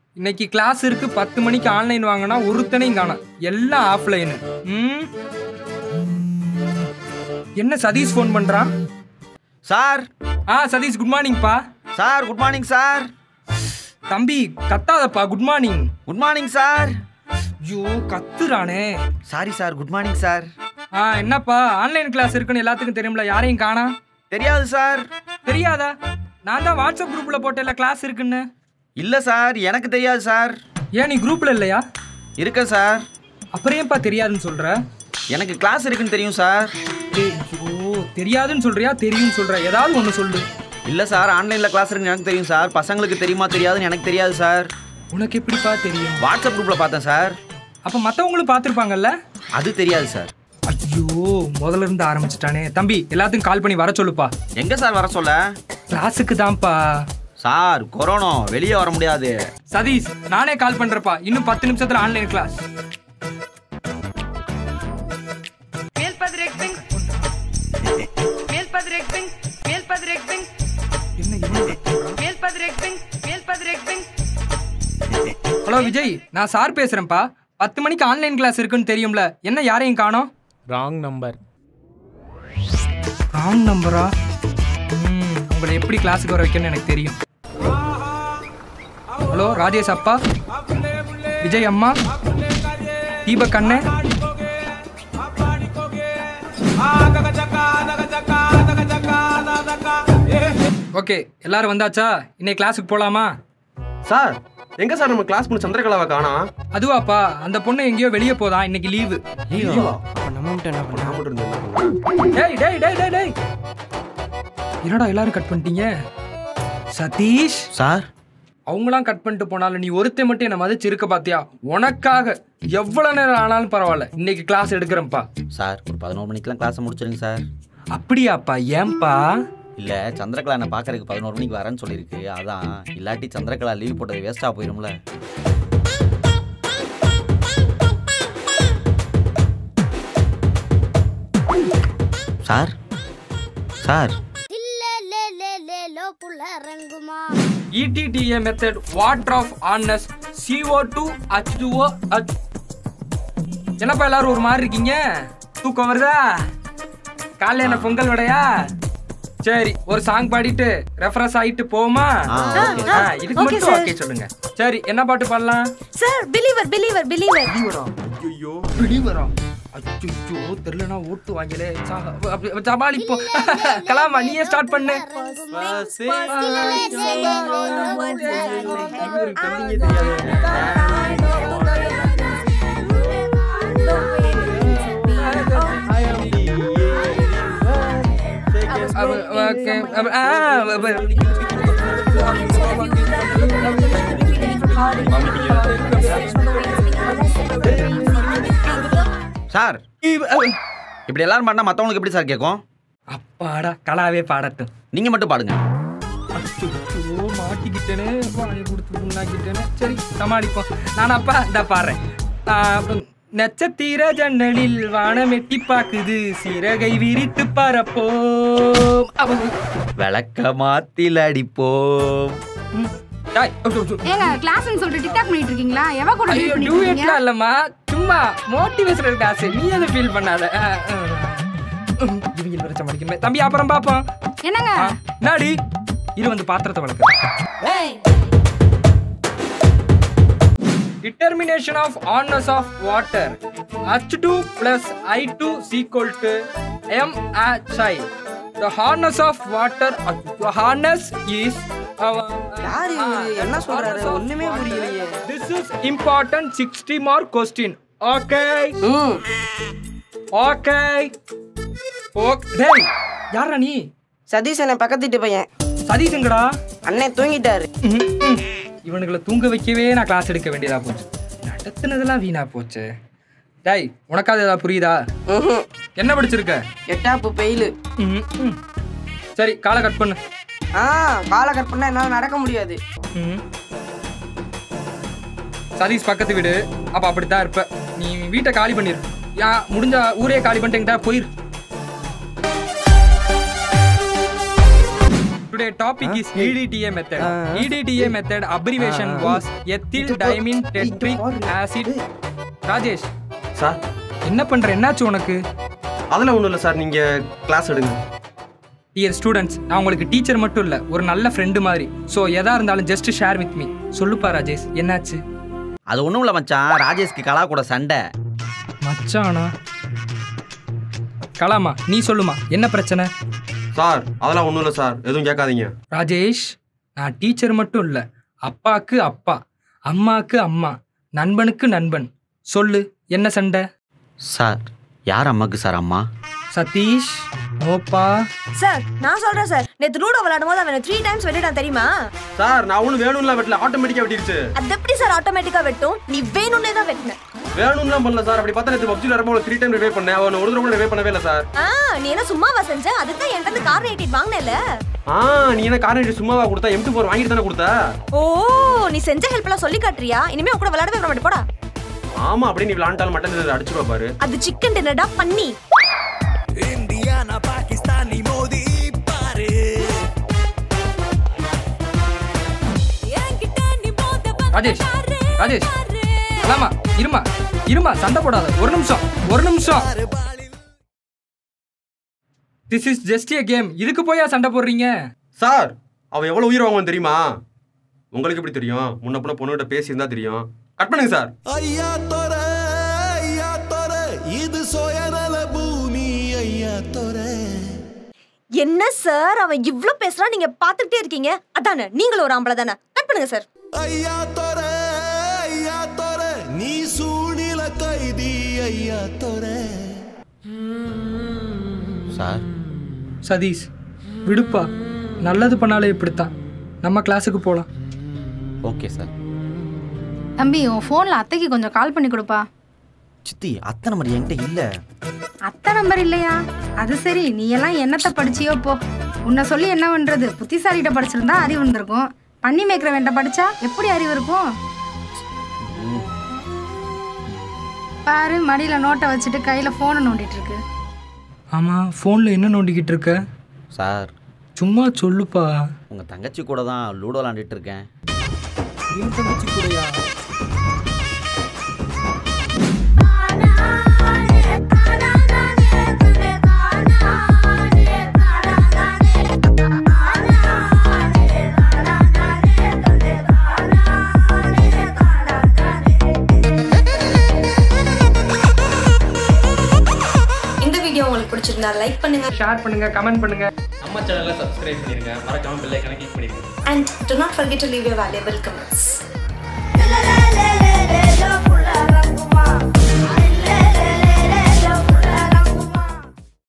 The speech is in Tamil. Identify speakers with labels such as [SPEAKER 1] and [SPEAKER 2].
[SPEAKER 1] இன்னைக்கு கிளாஸ் இருக்கு பத்து மணிக்கு ஆன்லைன் வாங்கினா ஒருத்தனையும் காணோம் எல்லாம் ஆஃப்லைனு ம் என்ன சதீஷ் ஃபோன் பண்றான்
[SPEAKER 2] சார்
[SPEAKER 1] ஆ சதீஷ் குட் மார்னிங்ப்பா
[SPEAKER 2] சார் குட் மார்னிங் சார்
[SPEAKER 1] தம்பி கத்தாதப்பா good morning
[SPEAKER 2] good morning sir
[SPEAKER 1] ஐயோ கத்துறானே
[SPEAKER 2] sorry sir good morning sir
[SPEAKER 1] ஆ என்னப்பா ஆன்லைன் கிளாஸ் இருக்குன்னு எல்லாத்துக்கும் தெரியும்ல யாரையும் காணா
[SPEAKER 2] தெரியாது சார்
[SPEAKER 1] தெரியாதா நான் தான் வாட்ஸ்அப் குரூப்ல போட்டேன்ல கிளாஸ் இருக்குன்னு
[SPEAKER 2] இல்ல சார் எனக்கு தெரியாது சார்
[SPEAKER 1] ஏன் நீ குரூப்ல இல்லையா
[SPEAKER 2] இருக்க சார்
[SPEAKER 1] அப்புறம் ஏன்பா தெரியாதுன்னு சொல்ற
[SPEAKER 2] எனக்கு கிளாஸ் இருக்குன்னு தெரியும் சார்
[SPEAKER 1] டேய், ஐயோ தெரியாதுன்னு சொல்றியா தெரியும்னு சொல்ற ஏதாவது ஒன்று சொல்லு
[SPEAKER 2] இல்ல சார் ஆன்லைன்ல கிளாஸ் இருக்குன்னு எனக்கு தெரியும் சார் பசங்களுக்கு தெரியுமா தெரியாதுன்னு எனக்கு தெரியாது சார்
[SPEAKER 1] உனக்கு எப்படிப்பா தெரியும்
[SPEAKER 2] வாட்ஸ்அப் குரூப்ல பார்த்தேன் சார்
[SPEAKER 1] அப்ப மத்தவங்களும் பார்த்துருப்பாங்கல்ல
[SPEAKER 2] அது தெரியாது சார்
[SPEAKER 1] ஐயோ முதல்ல இருந்து ஆரம்பிச்சிட்டானே தம்பி எல்லாத்துக்கும் கால் பண்ணி வர சொல்லுப்பா
[SPEAKER 2] எங்க சார் வர சொல்ல
[SPEAKER 1] கிளாஸுக்கு தான்ப்பா
[SPEAKER 2] சார் கொரோனா வெளியே வர முடியாது
[SPEAKER 1] சதீஷ் நானே கால் பண்றப்பா இன்னும் பத்து நிமிஷத்துல online class
[SPEAKER 3] Meelpadrekking. Meelpadrekking. Meelpadrekking.
[SPEAKER 1] என்ன இவன் கத்துறான்?
[SPEAKER 3] Meelpadrekking. Meelpadrekking.
[SPEAKER 1] ஹலோ விஜய் நான் சார் பேசுறேன்ப்பா பத்து மணிக்கு ஆன்லைன் கிளாஸ் இருக்குன்னு தெரியும்ல என்ன யாரையும் காணோம்
[SPEAKER 4] ராங் நம்பர்
[SPEAKER 1] ராங் நம்பரா ம், உங்களை எப்படி கிளாஸுக்கு வர வைக்கணும்னு எனக்கு தெரியும் ஹலோ ராஜேஷ் அப்பா விஜய் அம்மா தீபக் அண்ணன் ஓகே எல்லாரும் வந்தாச்சா இன்னைக்கு கிளாஸுக்கு போலாமா
[SPEAKER 5] சார் எங்க சார் நம்ம கிளாஸ் பண்ண சந்திரகலாவை காணா
[SPEAKER 1] அதுவாப்பா அந்த பொண்ணு எங்கேயோ வெளியே போதா இன்னைக்கு லீவு டேய் டேய் டேய் டேய் டேய் என்னடா எல்லாரும் கட் பண்ணிட்டீங்க சதீஷ்
[SPEAKER 2] சார்
[SPEAKER 1] அவங்களாம் கட் பண்ணிட்டு போனாலும் நீ ஒருத்தன் மட்டும் என்ன மதிச்சு இருக்க பாத்தியா உனக்காக எவ்வளவு நேரம் ஆனாலும் பரவாயில்ல இன்னைக்கு கிளாஸ் எடுக்கிறேன்ப்பா
[SPEAKER 2] சார் ஒரு பதினோரு மணிக்கெல்லாம் கிளாஸை முடிச்சிருங்க சார்
[SPEAKER 1] அப்படியாப்பா ஏன்பா
[SPEAKER 2] இல்ல சந்திரகலா என்ன பாக்குறதுக்கு பதினோரு மணிக்கு வரேன்னு சொல்லியிருக்கு அதான் இல்லாட்டி சந்திரகலா லீவ் போட்டது வேஸ்டா போயிரும்ல sir sir
[SPEAKER 1] EDTA method water of hardness CO2 two H two O H என்னப்பா எல்லாரும் ஒரு மாதிரி இருக்கீங்க தூக்கம் வருதா காலைல என்ன பொங்கல் வடையா சரி ஒரு சாங் பாடிட்டு ரெஃபரன்ஸ் ஆயிட்டு போமா
[SPEAKER 2] ஆ, okay, sir.
[SPEAKER 1] இதுக்கு மட்டும் ஓகே சொல்லுங்க சரி என்ன பாட்டு பாடலாம்
[SPEAKER 6] சார் பிலீவர் பிலீவர் பிலீவர்
[SPEAKER 1] பிலிவரா ஐயோ பிலிவரா அச்சோ தெரியலனா ஓட்டு வாங்கலே சா- அப்படி- சமாளிப்போம் கலாமா நீயே ஸ்டார்ட் பண்ணு இவருக்கு தமிழே தெரியாது. அவ- ஓகே. அவ- ஆ, அவ-
[SPEAKER 2] சார் இப்படி எல்லாரும் பாடினா மத்தவங்களுக்கு எப்படி சார் கேட்கும்
[SPEAKER 1] அப்பாடா கலாவே பாடட்டும்
[SPEAKER 2] நீங்க மட்டும் பாடுங்க
[SPEAKER 1] அச்சோ மாட்டிக்கிட்டேனே வாயை கொடுத்து முன்னாக்கிட்டேனே சரி சமாளிப்போம் நான் அப்பா இந்த பாடுறேன் ஆ, நட்சத்திர ஜன்னலில் வானம் எட்டி பாக்குது சிறகை விரித்து பரப்போம் அவங்க
[SPEAKER 2] விளக்க மாத்தில் அடிப்போம்
[SPEAKER 1] ம். டேய், அச்சோ, அச்சோ.
[SPEAKER 6] ஏங்க கிளாஸ்னு சொல்லிட்டு டிக்டாக் பண்ணிட்டு இருக்கீங்களா எவ கூட
[SPEAKER 1] ஐயோ
[SPEAKER 6] date பண்ணிட்டு
[SPEAKER 1] டியூட்லாம்
[SPEAKER 6] இருக்கீங்க
[SPEAKER 1] இல்லம்மா சும்மா மோட்டிவேஷனல் கிளாஸ் நீ எதுவும் ஃபீல் பண்ணாத ஆ, ஆ. ம், இவங்க வர சமாளிக்கணுமே தம்பி அப்புறம் பாப்போம்
[SPEAKER 6] என்னங்க
[SPEAKER 1] ஆ, நாடி இரு வந்து பாத்திரத்தை வளர்க்க determination of hardness of water H2 plus I2 is equal to MHI the hardness of water the hardness is
[SPEAKER 7] யாரு இவரு? என்ன சொல்றாரு? ஒண்ணுமே புரியலையே.
[SPEAKER 1] this is important 60 mark question okay
[SPEAKER 7] ம்
[SPEAKER 1] okay okay டேய் யாரா நீ
[SPEAKER 7] சதீஷ் அண்ணன் பக்கத்து வீட்டு பையன்
[SPEAKER 1] சதீஷங்கடா
[SPEAKER 7] அண்ணன் தூங்கிட்டாரு
[SPEAKER 1] ம்ஹும், ம். இவனுங்களை தூங்க வைக்கவே நான் கிளாஸ் எடுக்க வேண்டியதா போச்சு நடத்துனதெல்லாம் வீணா போச்சு டேய் உனக்காவது ஏதாவது புரியுதா
[SPEAKER 7] ம்ஹும்.
[SPEAKER 1] என்ன படிச்சிருக்க
[SPEAKER 7] எட்டாப்பு பெயிலு
[SPEAKER 1] ம்ஹும், ம். சரி காலை கட் பண்ணு
[SPEAKER 7] ஆ காலை கட் பண்ணா என்னால நடக்க முடியாது
[SPEAKER 1] ம்ஹும். சதீஷ் பக்கத்து வீடு அப்ப அப்படித்தான் இருப்ப நீ வீட்டை காலி பண்ணிரு யா முடிஞ்சா ஊரே காலி பண்ணிட்டு எங்கிட்ட போயிரு Today topic is EDTA method. EDTA method abbreviation was ethyl diamine tetric acid. Rajesh
[SPEAKER 5] sir
[SPEAKER 1] என்ன பண்ற என்னாச்சு உனக்கு
[SPEAKER 5] அதெல்லாம் ஒன்றும் இல்லை சார் நீங்கள் கிளாஸ் எடுங்க
[SPEAKER 1] டியர் ஸ்டூடெண்ட்ஸ் நான் உங்களுக்கு டீச்சர் மட்டும் இல்லை ஒரு நல்ல ஃப்ரெண்டு மாதிரி ஸோ எதா இருந்தாலும் ஜஸ்ட் ஷேர் வித் மீ சொல்லுப்பா ராஜேஷ் என்னாச்சு
[SPEAKER 2] அது ஒன்றும் இல்லை மச்சான் ராஜேஷ்க்கு கலா கூட சண்டை
[SPEAKER 1] மச்சானா கலாமா நீ சொல்லுமா என்ன பிரச்சனை
[SPEAKER 5] சார் அதெல்லாம் ஒன்றும் இல்லை சார் எதுவும் கேட்காதீங்க
[SPEAKER 1] ராஜேஷ் நான் டீச்சர் மட்டும் இல்லை அப்பாக்கு அப்பா அம்மாக்கு அம்மா நண்பனுக்கு நண்பன் சொல்லு என்ன சண்டை
[SPEAKER 2] சார் யார் அம்மாக்கு சார் அம்மா
[SPEAKER 1] சதீஷ் நோப்பா
[SPEAKER 4] சார் நான் சொல்றேன் சார் நேத்து லூடோ விளையாடும் போது அவனை த்ரீ டைம்ஸ் வெட்டிட்டான் தெரியுமா
[SPEAKER 5] சார் நான் ஒன்றும் வேணும்ல வெட்டல ஆட்டோமேட்டிக்காக வெட்டிருச்சு
[SPEAKER 4] அது எப்படி சார் ஆட்டோமேட்டிக்கா வெட்டும் நீ வேணும்னே தான் வெட்டின
[SPEAKER 5] வேணும்லாம் பண்ணல சார் அப்படி பார்த்தா நேற்று பப்ஜியில் வரும்போது த்ரீ டைம் ரிவே பண்ணேன் அவன் ஒரு தடவை கூட ரிவே பண்ணவே இல்லை சார்
[SPEAKER 4] ஆ நீ என்ன சும்மாவா செஞ்ச அதுக்கு தான் என்கிட்ட இருந்து கார் எயிட்டிட் வாங்கினேல
[SPEAKER 5] ஆ நீ என்ன காரணம் சும்மாவா கொடுத்தா எம் டூ ஃபோர் வாங்கிட்டு தானே கொடுத்த
[SPEAKER 4] ஓ நீ செஞ்ச ஹெல்ப் எல்லாம் சொல்லி காட்டுறியா இனிமே உன் கூட விளையாடவே வர மாட்டே போடா
[SPEAKER 5] ஆமா அப்படியே நீ விளாண்டாலும் மட்டும் அடிச்சுருவா பாரு
[SPEAKER 4] அது சிக்கன் டின்னர்டா பண்ணி
[SPEAKER 1] ராஜேஷ் ராஜேஷ் கலாமா இருமா இருமா சண்டை போடாத ஒரு நிமிஷம் ஒரு நிமிஷம் this is just a game இதுக்கு போயா சண்டை போடுறீங்க
[SPEAKER 5] சார் அவன் எவ்வளவு உயிர் வாங்குவான் தெரியுமா உங்களுக்கு எப்படி தெரியும் முன்ன பின்ன பொண்ணுகிட்ட பேசியிருந்தா தெரியும் கட் பண்ணுங்க சார்
[SPEAKER 8] ஐயா தொர ஐயா தொர இது சுயநல பூமி ஐயா தொர
[SPEAKER 4] என்ன சார் அவன் இவ்ளோ பேசுறான் நீங்க பாத்துக்கிட்டே இருக்கீங்க அதானே நீங்களும் ஒரு ஆம்பளை தானே கட் பண்ணுங்க சார்
[SPEAKER 8] ஐயா தொர ஐயா தொர நீ சூழ்நில கைதி ஐயா தொர
[SPEAKER 2] சார்
[SPEAKER 1] சதீஷ் விடுப்பா நல்லது பண்ணாலே இப்படித்தான் நம்ம கிளாஸுக்கு போகலாம்
[SPEAKER 2] ஓகே சார்
[SPEAKER 6] தம்பி உன் ஃபோனில் அத்தைக்கு கொஞ்சம் கால் பண்ணி கொடுப்பா
[SPEAKER 2] சித்தி அத்தனை மாதிரி என்கிட்ட இல்லை
[SPEAKER 6] அத்தை நம்பர் இல்லையா அது சரி நீ எல்லாம் என்னத்தை படிச்சியோ போ உன்னை சொல்லி என்ன பண்றது புத்திசாலிகிட்ட படிச்சிருந்தா அறிவு இருந்திருக்கும் பண்ணி மேய்க்கிற வேண்ட படிச்சா எப்படி அறிவு இருக்கும் பாரு மடியில நோட்டை வச்சுட்டு கையில போனை நோண்டிட்டு இருக்கு
[SPEAKER 1] ஆமாம் ஃபோனில் என்ன நோண்டிக்கிட்டு இருக்க
[SPEAKER 2] சார்
[SPEAKER 1] சும்மா சொல்லுப்பா
[SPEAKER 2] உங்கள் தங்கச்சி கூட தான் லூடோ விளாண்டுட்டு இருக்கேன்
[SPEAKER 1] என் தங்கச்சி கூடயா
[SPEAKER 4] இந்த வீடியோ உங்களுக்கு பிடிச்சிருந்தா லைக் பண்ணுங்க
[SPEAKER 1] ஷேர் பண்ணுங்க கமெண்ட் பண்ணுங்க
[SPEAKER 5] நம்ம சேனலை சப்ஸ்கிரைப் பண்ணிருங்க மறக்காம பெல் ஐக்கனை கிளிக் பண்ணிருங்க
[SPEAKER 4] and do not forget to leave your valuable comments
[SPEAKER 9] la la la